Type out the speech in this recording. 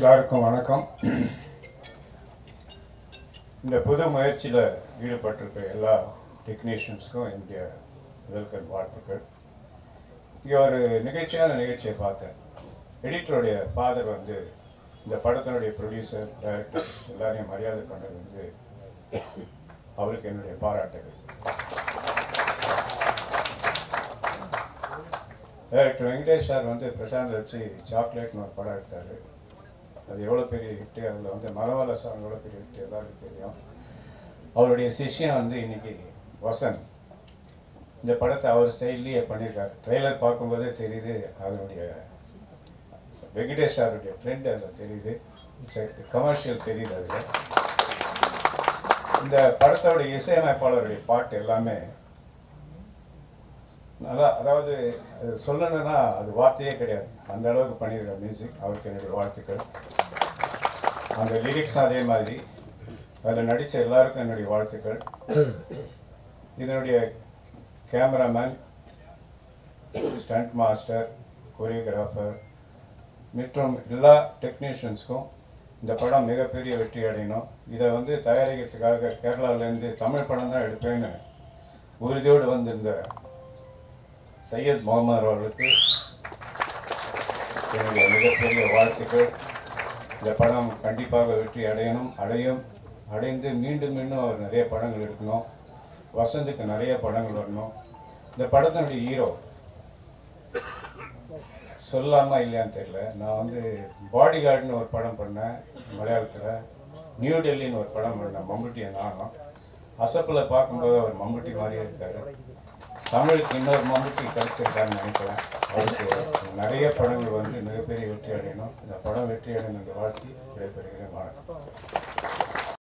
எல்லாருக்கும் வணக்கம் இந்த புது முயற்சியில் ஈடுபட்டிருக்க எல்லா டெக்னீஷியன்ஸ்க்கும் என்னுடைய முதல்கள் வாழ்த்துக்கள் இங்கே ஒரு நிகழ்ச்சியான நிகழ்ச்சியை பார்த்தேன் எடிட்டருடைய ஃபாதர் வந்து இந்த படத்தினுடைய ப்ரொடியூசர் டைரக்டர் எல்லாரையும் மரியாதை பண்ணது வந்து அவருக்கு என்னுடைய பாராட்டுகள் டைரக்டர் வெங்கடேஷ் சார் வந்து பிரசாந்த் வச்சு சாக்லேட்னு ஒரு படம் எடுத்தார் அது எவ்வளோ பெரிய ஹிட்டு அதில் வந்து மலவாள சாங் எவ்வளோ பெரிய ஹிட்டு எல்லாருக்கும் தெரியும் அவருடைய சிஷ்யன் வந்து இன்னைக்கு வசந்த் இந்த படத்தை அவர் ஸ்டைல்லையே பண்ணியிருக்காரு ட்ரெய்லர் பார்க்கும்போதே தெரியுது அதனுடைய வெங்கடேஷ் சாருடைய ட்ரெண்ட் அதில் தெரியுது இட்ஸ் கமர்ஷியல் தெரியுது அதில் இந்த படத்தோட இசையமைப்பாளருடைய பாட்டு எல்லாமே நல்லா அதாவது அது சொல்லணும்னா அது வார்த்தையே கிடையாது அந்த அளவுக்கு பண்ணியிருக்க மியூசிக் அவருக்கு என்னுடைய வாழ்த்துக்கள் அந்த லிரிக்ஸ் அதே மாதிரி அதில் நடித்த எல்லாருக்கும் என்னுடைய வாழ்த்துக்கள் இதனுடைய கேமராமேன் ஸ்டண்ட் மாஸ்டர் கொரியோகிராஃபர் மற்றும் எல்லா டெக்னீஷியன்ஸ்க்கும் இந்த படம் மிகப்பெரிய வெற்றி அடையணும் இதை வந்து தயாரிக்கிறதுக்காக கேரளாவிலேருந்து தமிழ் படம் தான் எடுப்பேன்னு உறுதியோடு வந்திருந்த சையத் முகமது அவர்களுக்கு என்னுடைய மிகப்பெரிய வாழ்த்துக்கள் இந்த படம் கண்டிப்பாக வெற்றி அடையணும் அடையும் அடைந்து மீண்டும் மீண்டும் அவர் நிறைய படங்கள் எடுக்கணும் வசந்துக்கு நிறைய படங்கள் வரணும் இந்த படத்தினுடைய ஹீரோ சொல்லாமா இல்லையான்னு தெரியல நான் வந்து பாடி கார்டுன்னு ஒரு படம் பண்ணேன் மலையாளத்தில் நியூ டெல்லின்னு ஒரு படம் பண்ணேன் மம்முட்டியை நானும் அசப்பில் பார்க்கும்போது அவர் மம்முட்டி மாதிரியே இருக்காரு தமிழுக்கு இன்னொரு மம்முட்டி கிடைச்சிருக்காருன்னு நினைக்கிறேன் அவருக்கு நிறைய படங்கள் வந்து மிகப்பெரிய வெற்றி அடையணும் இந்த படம் வெற்றி அடையணும் என்று வாழ்த்தி விடைபெறுகிறேன் வணக்கம்